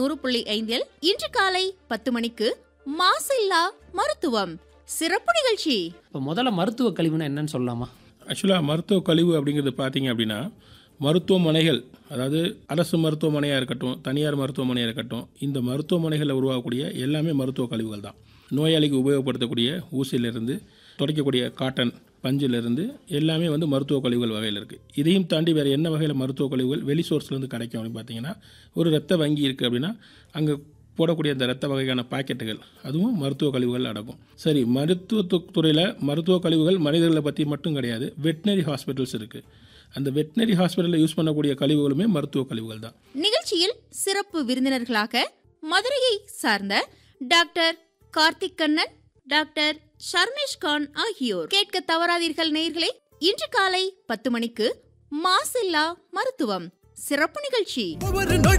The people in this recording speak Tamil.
நூறு புள்ளி ஐந்தில் இன்று காலை பத்து மணிக்கு மாசில்லா மருத்துவம் சிறப்பு நிகழ்ச்சி இப்போ முதல்ல மருத்துவ கழிவுனா என்னன்னு சொல்லலாமா ஆக்சுவலாக மருத்துவ கழிவு அப்படிங்கிறது பார்த்தீங்க அப்படின்னா மருத்துவமனைகள் அதாவது அரசு மருத்துவமனையாக இருக்கட்டும் தனியார் மருத்துவமனையாக இருக்கட்டும் இந்த மருத்துவமனைகளில் உருவாகக்கூடிய எல்லாமே மருத்துவ கழிவுகள் தான் நோயாளிக்கு உபயோகப்படுத்தக்கூடிய ஊசியிலிருந்து துடைக்கக்கூடிய காட்டன் பஞ்சிலிருந்து எல்லாமே வந்து மருத்துவ கழிவுகள் வகையில் இருக்குது இதையும் தாண்டி வேறு என்ன வகையில் மருத்துவ கழிவுகள் வெளி சோர்ஸ்லேருந்து கிடைக்கும் அப்படின்னு பார்த்தீங்கன்னா ஒரு ரத்த வங்கி இருக்குது அப்படின்னா அங்கே போடக்கூடிய அந்த ரத்த வகையான பாக்கெட்டுகள் அதுவும் மருத்துவ கழிவுகள் அடங்கும் சரி மருத்துவத்துறையில் மருத்துவ கழிவுகள் மனிதர்களை பற்றி மட்டும் கிடையாது வெட்டினரி ஹாஸ்பிட்டல்ஸ் இருக்குது அந்த வெட்டினரி ஹாஸ்பிட்டலில் யூஸ் பண்ணக்கூடிய கழிவுகளுமே மருத்துவ கழிவுகள் தான் நிகழ்ச்சியில் சிறப்பு விருந்தினர்களாக மதுரையை சார்ந்த டாக்டர் கார்த்திக் கண்ணன் டாக்டர் ஷர்மேஷ் கான் ஆகியோர் கேட்க தவறாதீர்கள் நேயர்களே இன்று காலை பத்து மணிக்கு மாசில்லா மருத்துவம் சிறப்பு நிகழ்ச்சி ஒவ்வொரு நொடி